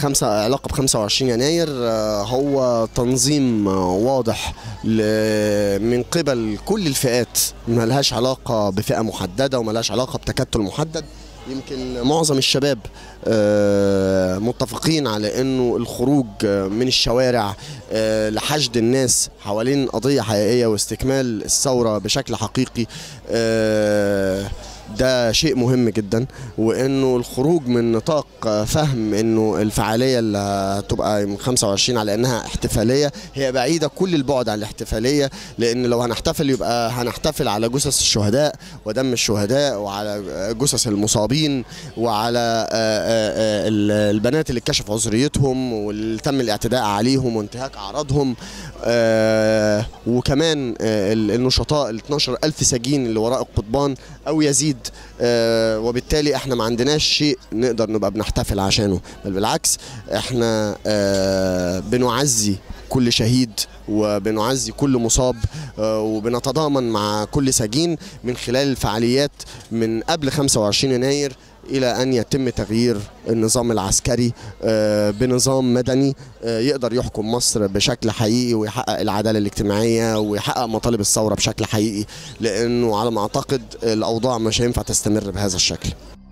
خمسة علاقة ب 25 يناير آه، هو تنظيم آه، واضح ل- من قبل كل الفئات ملهاش علاقة بفئة محددة وملهاش علاقة بتكتل محدد يمكن معظم الشباب آه، متفقين على انه الخروج آه، من الشوارع آه، لحشد الناس حوالين قضية حقيقية واستكمال الثورة بشكل حقيقي آه، ده شيء مهم جدا وانه الخروج من نطاق آه، فهم انه الفعاليه اللي هتبقى يوم 25 على انها احتفاليه هي بعيده كل البعد عن الاحتفاليه لان لو هنحتفل يبقى هنحتفل على جثث الشهداء ودم الشهداء وعلى آه، جثث المصابين وعلى آه، آه، آه، ال- البنات اللي اتكشف عذريتهم واللي تم الاعتداء عليهم وانتهاك اعراضهم آه، وكمان آه، ال- النشطاء ال 12 ألف سجين اللي وراء القضبان أو يزيد آه، وبالتالي احنا ما عندناش شيء نقدر نبقى بنحتفل عشانه بل بالعكس احنا آه، بنعزي كل شهيد وبنعزي كل مصاب آه، وبنتضامن مع كل سجين من خلال الفعاليات من قبل 25 يناير الى ان يتم تغيير النظام العسكري آه، بنظام مدني آه، يقدر يحكم مصر بشكل حقيقي ويحقق العداله الاجتماعيه ويحقق مطالب الثوره بشكل حقيقي لانه على ما اعتقد الاوضاع مش هينفع تستمر بهذا الشكل